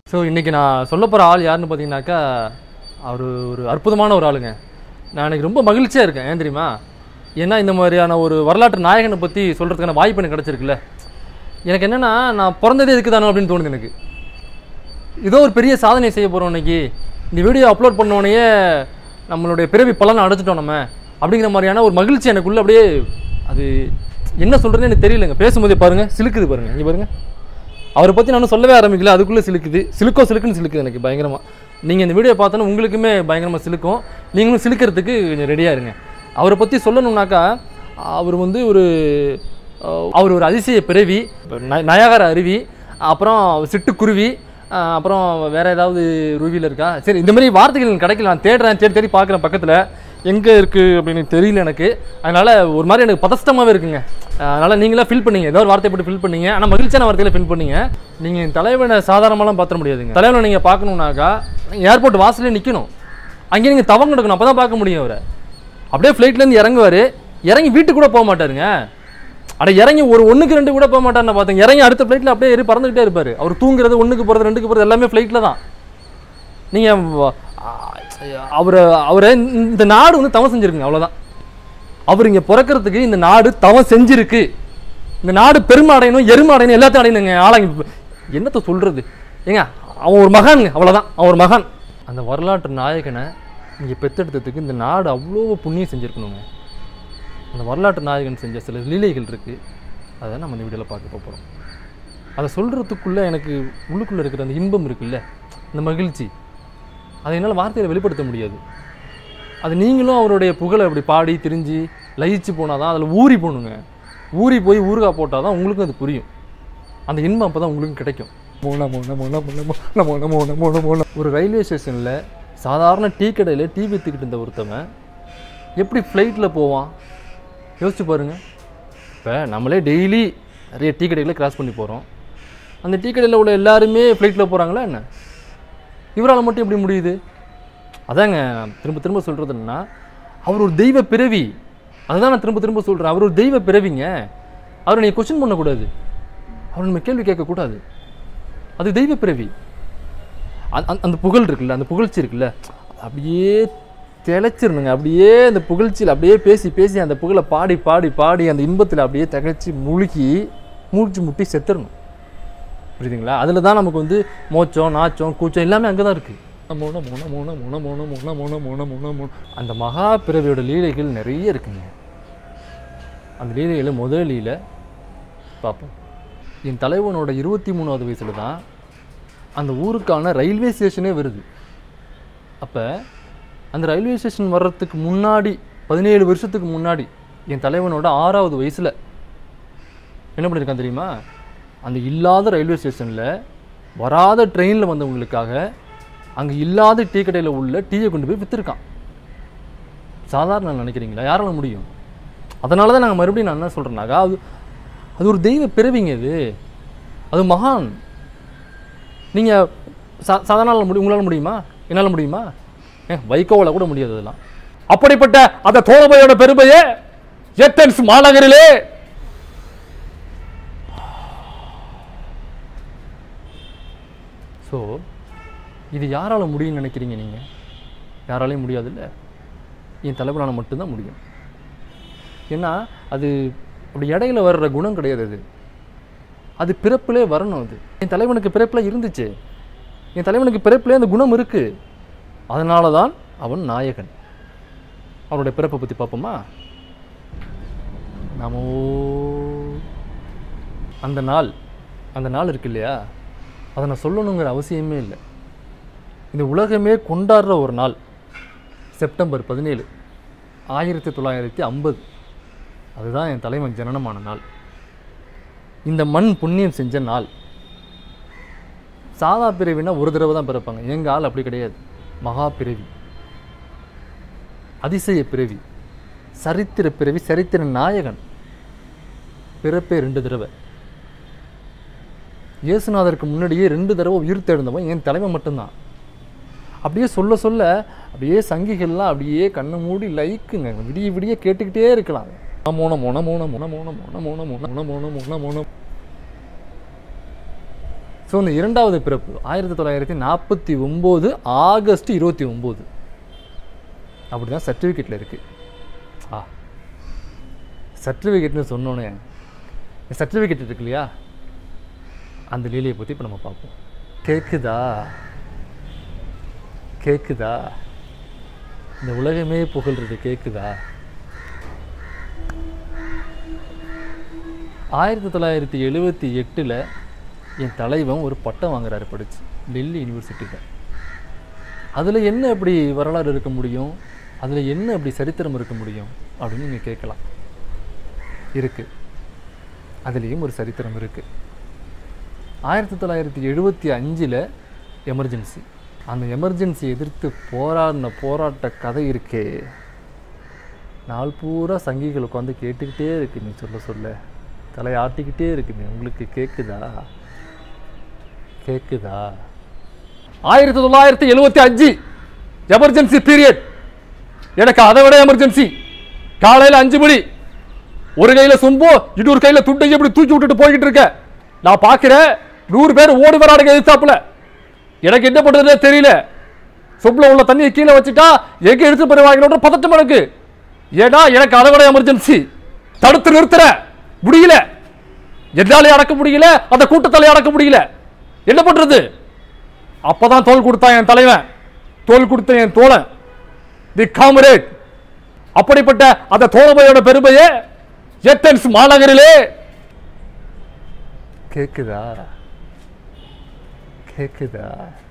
so இன்றைக்கி நான் சொல்ல போகிற ஆள் யாருன்னு பார்த்தீங்கன்னாக்கா அவர் ஒரு அற்புதமான ஒரு ஆளுங்க நான் எனக்கு ரொம்ப மகிழ்ச்சியாக இருக்கேன் ஏன் தெரியுமா ஏன்னா இந்த மாதிரியான ஒரு வரலாற்று நாயகனை பற்றி சொல்கிறதுக்கான வாய்ப்பு எனக்கு கிடச்சிருக்குல்ல எனக்கு என்னென்னா நான் பிறந்ததே இதுக்கு தானோ அப்படின்னு தோணுது எனக்கு ஏதோ ஒரு பெரிய சாதனை செய்ய போகிறோம் இன்னைக்கு இந்த வீடியோ அப்லோட் பண்ணோடனே நம்மளுடைய பிறவி பலனை அடைச்சிட்டோம் நம்ம அப்படிங்கிற மாதிரியான ஒரு மகிழ்ச்சி எனக்குள்ள அப்படியே அது என்ன சொல்கிறதுன்னு எனக்கு தெரியலங்க பேசும்போதே பாருங்கள் சிலுக்குது பாருங்கள் இங்கே பாருங்கள் அவரை பற்றி நானும் சொல்லவே ஆரம்பிக்கல அதுக்குள்ளே சிலுக்குது சிலுக்கோ சிலுக்குன்னு சிலுக்குது எனக்கு பயங்கரமாக நீங்கள் இந்த வீடியோ பார்த்தோன்னா உங்களுக்குமே பயங்கரமாக சிலுக்கும் நீங்களும் சிலுக்கிறதுக்கு கொஞ்சம் ரெடியாக இருங்க அவரை பற்றி சொல்லணும்னாக்கா அவர் வந்து ஒரு அஹ், அவர் ஒரு அதிசய பிறவி ந- நயாகர அருவி அப்புறம் சிட்டுக்குருவி அஹ், அப்புறம் வேற ஏதாவது ருவியில் இருக்கா சரி இந்த மாதிரி வார்த்தைகள் எனக்கு கிடைக்கல நான் தேடுறேன் தேடி தேடி பார்க்குறேன் பக்கத்தில் எங்கே இருக்குது அப்படின்னு தெரியல எனக்கு அதனால் ஒரு மாதிரி எனக்கு பதஷ்டமாகவே இருக்குங்க அதனால் நீங்களா ஃபில் பண்ணீங்க ஏதோ ஒரு வார்த்தை போட்டு ஃபில் பண்ணீங்க ஆனால் மகிழ்ச்சியான வார்த்தையில ஃபில் பண்ணீங்க நீங்கள் தலைவனை சாதாரணமாலாம் பார்த்துட முடியாதுங்க தலைவனை நீங்கள் பார்க்கணுன்னாக்கா ஏர்போர்ட் வாசலே நிற்கணும் அங்கேயே நீங்கள் தவங்க எடுக்கணும் அப்போ தான் பார்க்க முடியும் அவரை அப்படியே ஃப்ளைட்லேருந்து இறங்குவார் இறங்கி வீட்டுக்கு கூட போக மாட்டாருங்க அட இறங்கி ஒரு ஒன்றுக்கு ரெண்டு கூட போக மாட்டாருன்னு பார்த்தேன் இறங்கி அடுத்த ஃப்ளைட்டில் அப்படியே ஏறி பறந்துக்கிட்டே இருப்பார் அவர் தூங்குறது ஒன்றுக்கு போகிறது ரெண்டுக்கு போகிறது எல்லாமே ஃப்ளைட்டில் தான் நீங்கள் அவரை அவரை இந்த நாடு வந்து தவம் செஞ்சிருக்குங்க அவ்வளோதான் அவர் இங்கே பிறக்கிறதுக்கு இந்த நாடு தவம் செஞ்சிருக்கு இந்த நாடு பெருமை அடையணும் எருமை அடையணும் எல்லாத்தையும் அடையணுங்க ஆளாங்க என்னத்தை சொல்கிறது ஏங்க அவன் ஒரு மகானுங்க அவ்வளோதான் அவன் ஒரு மகான் அந்த வரலாற்று நாயகனை இங்கே பெத்தெடுத்ததுக்கு இந்த நாடு அவ்வளோ புண்ணியம் செஞ்சுருக்கணுங்க அந்த வரலாற்று நாயகன் செஞ்ச சில லீலைகள் இருக்குது அதை நம்ம இந்த வீடியோவில் பார்க்க போகிறோம் அதை சொல்கிறதுக்குள்ளே எனக்கு உள்ளுக்குள்ளே இருக்கிற அந்த இன்பம் இருக்குல்ல அந்த மகிழ்ச்சி அதை என்னால் வார்த்தையில் வெளிப்படுத்த முடியாது அது நீங்களும் அவருடைய புகழை அப்படி பாடி திரிஞ்சு லயிச்சு போனால் தான் அதில் ஊறி போகணுங்க ஊறி போய் ஊறுகாய் போட்டால் தான் உங்களுக்கும் அது புரியும் அந்த இன்பம் அப்போ தான் உங்களுக்கும் கிடைக்கும் மோன மோன மோன மோன மோன மோன மோன மோன மோன ஒரு ரயில்வே ஸ்டேஷனில் சாதாரண டீ கடையில் டீ விற்றுக்கிட்டு இருந்த ஒருத்தவன் எப்படி ஃப்ளைட்டில் போவான் யோசிச்சு பாருங்க இப்போ நம்மளே டெய்லி நிறைய டீ கடைகளை கிராஸ் பண்ணி போகிறோம் அந்த டீ கடையில் உள்ள எல்லாருமே ஃப்ளைட்டில் போகிறாங்களா என்ன இவரால் மட்டும் எப்படி முடியுது அதாங்க நான் திரும்ப திரும்ப சொல்கிறது என்னன்னா அவர் ஒரு தெய்வ பிறவி அதுதான் நான் திரும்ப திரும்ப சொல்கிறேன் அவர் ஒரு தெய்வ பிறவிங்க அவரை நீங்கள் கொஸ்டின் பண்ணக்கூடாது அவரை நம்ம கேள்வி கேட்கக்கூடாது அது தெய்வ பிறவி அந்த- அந்த- அந்த புகழ் இருக்குல்ல அந்த புகழ்ச்சி இருக்குல்ல அப்படியே திளைச்சிடணுங்க அப்படியே அந்த புகழ்ச்சியில் அப்படியே பேசி பேசி அந்த புகழை பாடி பாடி பாடி அந்த இன்பத்தில் அப்படியே திகழ்ச்சி முழுகி மூழ்கி முட்டி செத்துடணும் புரியுதுங்களா அதில் தான் நமக்கு வந்து மோச்சம் நாச்சம் கூச்சம் எல்லாமே அங்கே தான் இருக்குது மோன மோன மோன மோன மோன மோன மோன மோன மோன மோன அந்த மகா பிறவியோட லீலைகள் நிறைய இருக்குங்க அந்த லீலைகளை முதல் லீலை பார்ப்போம் என் தலைவனோட இருபத்தி மூணாவது வயசில் தான் அந்த ஊருக்கான ரயில்வே ஸ்டேஷனே வருது அப்போ அந்த ரயில்வே ஸ்டேஷன் வர்றதுக்கு முன்னாடி பதினேழு வருஷத்துக்கு முன்னாடி என் தலைவனோட ஆறாவது வயசில் என்ன பண்ணியிருக்கான் தெரியுமா அந்த இல்லாத ரயில்வே ஸ்டேஷனில் வராத ட்ரெயினில் வந்தவங்களுக்காக அங்கே இல்லாத டீ கடையில் உள்ள டீயை கொண்டு போய் விற்றுருக்கான் சாதாரண நினைக்கிறீங்களா யாரால முடியும் அதனால தான் நாங்கள் மறுபடியும் நான் என்ன சொல்கிறேன்னாக்கா அது அது ஒரு தெய்வ பிறவிங்க இது அது மகான் நீங்கள் சா சாதாரண ஆளால முடி உங்களால் முடியுமா என்னால் முடியுமா ஏ வைகோவால் கூட முடியாது அதெல்லாம் அப்படிப்பட்ட அந்த தோழமையோட பெருமையே ஏத்தன்ஸ் மாநகரிலே ஸோ இது யாரால முடியும்னு நினைக்கிறீங்க நீங்கள் யாராலையும் முடியாதுல்ல என் தலைவரால் மட்டும்தான் முடியும் ஏன்னா அது அப்படி இடையில வர்ற குணம் கிடையாது அது அது பிறப்பிலே வரணும் அது என் தலைவனுக்கு பிறப்பில் இருந்துச்சு என் தலைவனுக்கு பிறப்பிலே அந்த குணம் இருக்கு அதனால தான் அவன் நாயகன் அவனுடைய பிறப்பை பற்றி பார்ப்போமா நமோ அந்த நாள் அந்த நாள் இருக்கு இல்லையா அதை நான் சொல்லணுங்கிற அவசியமே இல்லை இந்த உலகமே கொண்டாடுற ஒரு நாள் செப்டம்பர் பதினேழு ஆயிரத்தி தொள்ளாயிரத்தி ஐம்பது அதுதான் என் தலைவன் ஜனனமான நாள் இந்த மண் புண்ணியம் செஞ்ச நாள் சாதா பிறவினா ஒரு தடவை தான் பிறப்பாங்க எங்கள் ஆள் அப்படி கிடையாது மகா பிறவி அதிசய பிறவி சரித்திர பிறவி சரித்திர நாயகன் பிறப்பே ரெண்டு தடவை இயேசுநாதருக்கு முன்னாடியே ரெண்டு தடவை உயிர் தேர்ந்தவன் என் தலைவன் மட்டும்தான் அப்படியே சொல்ல சொல்ல அப்படியே சங்கிகள்லாம் அப்படியே கண்ணை மூடி லைக்குங்க விடிய விடிய கேட்டுக்கிட்டே இருக்கலாம் மோன மோன மோன மோன மோன மோன மோன மோன மோன மோன மோன மோன ஸோ இந்த இரண்டாவது பிறப்பு ஆயிரத்தி தொள்ளாயிரத்தி நாற்பத்தி ஒம்பது ஆகஸ்ட் இருபத்தி ஒம்பது அப்படி தான் சர்டிஃபிகேட்டில் இருக்குது ஆ சர்டிஃபிகேட்னு சொன்னோன்னே சர்டிஃபிகேட் இருக்கு இல்லையா அந்த லீலையை பற்றி இப்போ நம்ம பார்ப்போம் கேட்குதா கேட்குதா இந்த உலகமே புகழ்றது கேட்குதா ஆயிரத்தி தொள்ளாயிரத்தி எழுபத்தி எட்டில் என் தலைவன் ஒரு பட்டம் வாங்குறாரு படிச்சு டெல்லி யூனிவர்சிட்டியில் அதில் என்ன அப்படி வரலாறு இருக்க முடியும் அதில் என்ன அப்படி சரித்திரம் இருக்க முடியும் அப்படின்னு நீங்கள் கேட்கலாம் இருக்குது அதுலேயும் ஒரு சரித்திரம் இருக்குது ஆயிரத்தி தொள்ளாயிரத்தி எழுபத்தி அஞ்சில் எமர்ஜென்சி அந்த எமர்ஜென்சி எதிர்த்து போராடின போராட்ட கதை இருக்கே நாள் பூரா சங்கிகள் உட்காந்து கேட்டுக்கிட்டே இருக்கு நீ சொல்ல சொல்ல தலையாட்டிக்கிட்டே இருக்குங்க உங்களுக்கு கேட்குதா கேட்குதா ஆயிரத்தி தொள்ளாயிரத்தி எழுபத்தி அஞ்சு எமர்ஜென்சி பீரியட் எனக்கு அதை விட எமர்ஜென்சி காலையில் அஞ்சு மணி ஒரு கையில சொம்போ இன்னொரு கையில துண்டை இப்படி தூக்கி விட்டுட்டு போய்கிட்டு இருக்க நான் பார்க்கிறேன் நூறு பேர் ஓடி வராடுங்க எதிர்த்தாப்புல எனக்கு என்ன பண்றதுனே தெரியல சொம்புல உள்ள தண்ணியை கீழே வச்சுட்டா எங்க எடுத்து போயிருவாங்களோன்ற பதட்டம் எனக்கு ஏன்னா எனக்கு அதை விட எமர்ஜென்சி தடுத்து நிறுத்துற முடியல என்னாலே அடக்க முடியல அந்த கூட்டத்தாலே அடக்க முடியல என்ன பண்றது அப்பதான் தோல் கொடுத்தான் என் தலைவன் தோல் கொடுத்த என் தோழன் தி காமரேட் அப்படிப்பட்ட அந்த தோழமையோட பெருமையே ஏத்தன்ஸ் மாநகரிலே கேக்குதா கேக்குதா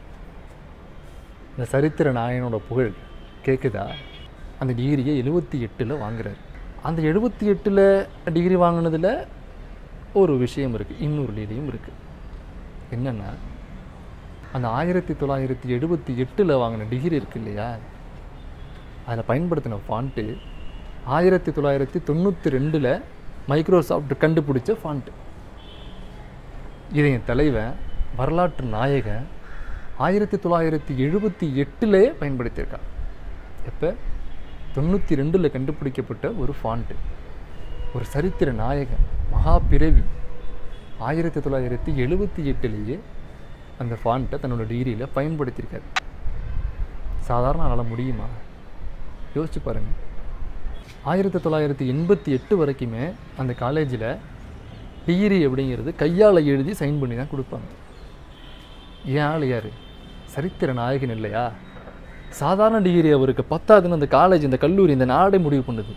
இந்த சரித்திர நாயனோட புகழ் கேக்குதா அந்த டிகிரியை எழுபத்தி எட்டில் வாங்குறாரு அந்த எழுபத்தி எட்டில் டிகிரி வாங்கினதில் ஒரு விஷயம் இருக்குது இன்னொரு லீலையும் இருக்குது என்னென்னா அந்த ஆயிரத்தி தொள்ளாயிரத்தி எழுபத்தி எட்டில் வாங்கின டிகிரி இருக்கு இல்லையா அதில் பயன்படுத்தின ஃபாண்ட்டு ஆயிரத்தி தொள்ளாயிரத்தி தொண்ணூற்றி ரெண்டில் மைக்ரோசாஃப்ட் கண்டுபிடிச்ச ஃபாண்ட்டு இதை என் தலைவன் வரலாற்று நாயகன் ஆயிரத்தி தொள்ளாயிரத்தி எழுபத்தி எட்டிலே பயன்படுத்தியிருக்கான் எப்போ தொண்ணூற்றி ரெண்டில் கண்டுபிடிக்கப்பட்ட ஒரு ஃபாண்ட்டு ஒரு சரித்திர நாயகன் மகா பிறவி ஆயிரத்தி தொள்ளாயிரத்தி எழுபத்தி எட்டுலேயே அந்த ஃபாண்ட்டை தன்னோட டிகிரியில் பயன்படுத்தியிருக்காரு சாதாரண ஆளால் முடியுமா யோசிச்சு பாருங்க ஆயிரத்தி தொள்ளாயிரத்தி எண்பத்தி எட்டு வரைக்குமே அந்த காலேஜில் டிகிரி அப்படிங்கிறது கையால் எழுதி சைன் பண்ணி தான் கொடுப்பாங்க ஏன் ஆள் யார் சரித்திர நாயகன் இல்லையா சாதாரண டிகிரி அவருக்கு பத்தாதுன்னு அந்த காலேஜ் இந்த கல்லூரி இந்த நாடே முடிவு பண்ணுது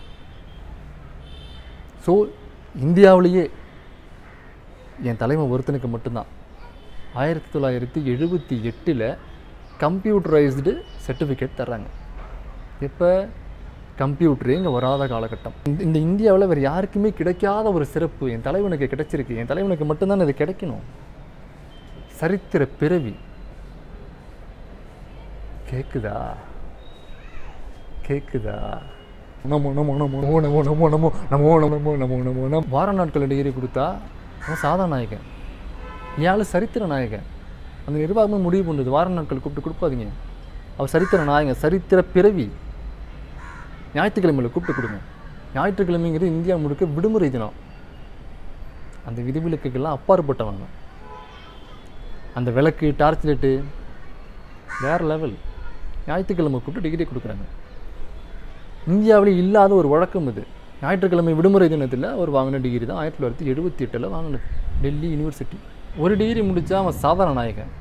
ஸோ இந்தியாவிலேயே என் தலைமை ஒருத்தனுக்கு மட்டும்தான் ஆயிரத்தி தொள்ளாயிரத்தி எழுபத்தி எட்டில் கம்ப்யூட்டரைஸ்டு சர்டிஃபிகேட் தர்றாங்க இப்போ கம்ப்யூட்டரே இங்கே வராத காலகட்டம் இந்த இந்த இந்தியாவில் வேறு யாருக்குமே கிடைக்காத ஒரு சிறப்பு என் தலைவனுக்கு கிடைச்சிருக்கு என் தலைவனுக்கு மட்டும்தான் இது கிடைக்கணும் சரித்திர பிறவி கேக்குதா கேக்குதா நமோ நமோ நமோ நமோ நமோ நமோ நமோ நமோ நமோ நமோ நமோ வார நாட்கள் டிகிரி கொடுத்தா அவன் சாதா நாயகன் ஏழு சரித்திர நாயகன் அந்த நிர்வாகமே முடிவு பண்ணுது வார நாட்கள் கூப்பிட்டு கொடுப்பாதீங்க அவர் சரித்திர நாயகன் சரித்திர பிறவி ஞாயிற்றுக்கிழமையில் கூப்பிட்டு கொடுங்க ஞாயிற்றுக்கிழமைங்கிறது இந்தியா முழுக்க விடுமுறை தினம் அந்த விதிவிலக்குகள்லாம் அப்பாற்பட்டவங்க அந்த விளக்கு டார்ச் லைட்டு வேறு லெவல் ஞாயிற்றுக்கிழமை கூப்பிட்டு டிகிரி கொடுக்குறாங்க இந்தியாவில் இல்லாத ஒரு வழக்கம் இது ஞாயிற்றுக்கிழமை விடுமுறை தினத்தில் அவர் வாங்கின டிகிரி தான் ஆயிரத்தி தொள்ளாயிரத்தி எழுபத்தி எட்டில் வாங்கினது டெல்லி யூனிவர்சிட்டி ஒரு டிகிரி முடித்தா அவன் சாதாரண நாயகன்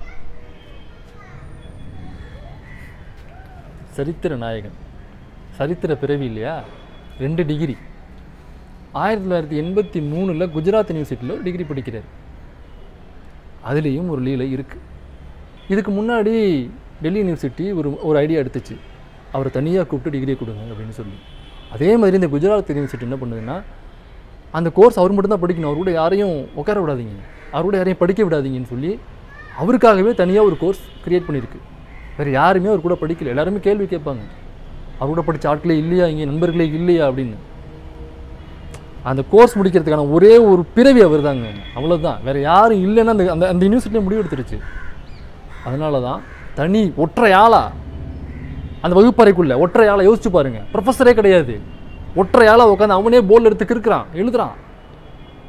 சரித்திர நாயகன் சரித்திர பிறவி இல்லையா ரெண்டு டிகிரி ஆயிரத்தி தொள்ளாயிரத்தி எண்பத்தி மூணில் குஜராத் யூனிவர்சிட்டியில் ஒரு டிகிரி படிக்கிறார் அதுலேயும் ஒரு லீலை இருக்குது இதுக்கு முன்னாடி டெல்லி யூனிவர்சிட்டி ஒரு ஒரு ஐடியா எடுத்துச்சு அவரை தனியாக கூப்பிட்டு டிகிரி கொடுங்க அப்படின்னு சொல்லி அதே மாதிரி இந்த குஜராத் யூனிவர்சிட்டி என்ன பண்ணுதுன்னா அந்த கோர்ஸ் அவர் மட்டும்தான் படிக்கணும் அவர் கூட யாரையும் உட்கார விடாதீங்க அவர் கூட யாரையும் படிக்க விடாதீங்கன்னு சொல்லி அவருக்காகவே தனியாக ஒரு கோர்ஸ் கிரியேட் பண்ணியிருக்கு வேறு யாருமே அவர் கூட படிக்கல எல்லாருமே கேள்வி கேட்பாங்க அவர் கூட படித்த ஆட்களே இல்லையா இங்கே நண்பர்களே இல்லையா அப்படின்னு அந்த கோர்ஸ் முடிக்கிறதுக்கான ஒரே ஒரு பிறவி அவர் தாங்க அவ்வளோதான் வேறு யாரும் இல்லைன்னா அந்த அந்த அந்த யூனிவர்சிட்டியில் முடிவு எடுத்துருச்சு அதனால தான் தனி ஒற்றை ஆளா அந்த வகுப்பறைக்குள்ள ஒற்றை ஆளா யோசிச்சு பாருங்க ப்ரொஃபஸரே கிடையாது ஒற்றை ஆளா உட்காந்து அவனே போர்டில் எடுத்து கிறுக்குறான் எழுதுறான்